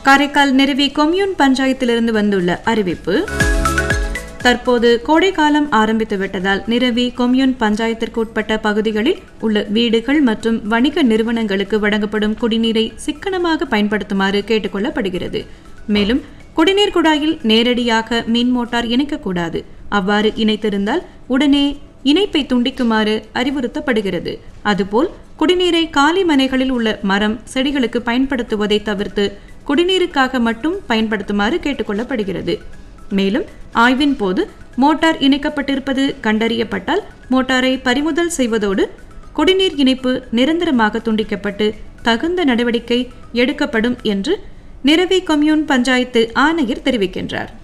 காரைக்கால் நிறுவி கொம்யூன் பஞ்சாயத்திலிருந்து வந்துள்ள அறிவிப்பு தற்போது கோடைக்காலம் ஆரம்பித்து விட்டதால் நிரவி கொம்யூன் பஞ்சாயத்திற்கு உட்பட்ட பகுதிகளில் உள்ள வீடுகள் மற்றும் வணிக நிறுவனங்களுக்கு வழங்கப்படும் குடிநீரை சிக்கனமாக பயன்படுத்துமாறு கேட்டுக்கொள்ளப்படுகிறது மேலும் குடிநீர் குழாயில் நேரடியாக மின் மோட்டார் இணைக்கக்கூடாது அவ்வாறு இணைத்திருந்தால் உடனே இணைப்பை துண்டிக்குமாறு அறிவுறுத்தப்படுகிறது அதுபோல் குடிநீரை காலி மனைகளில் உள்ள மரம் செடிகளுக்கு பயன்படுத்துவதை தவிர்த்து குடிநீருக்காக மட்டும் பயன்படுத்துமாறு கேட்டுக்கொள்ளப்படுகிறது மேலும் ஆய்வின் போது மோட்டார் இணைக்கப்பட்டிருப்பது கண்டறியப்பட்டால் மோட்டாரை பறிமுதல் செய்வதோடு குடிநீர் இணைப்பு நிரந்தரமாக துண்டிக்கப்பட்டு தகுந்த நடவடிக்கை எடுக்கப்படும் என்று நிரவி கொம்யூன் பஞ்சாயத்து ஆணையர் தெரிவிக்கின்றார்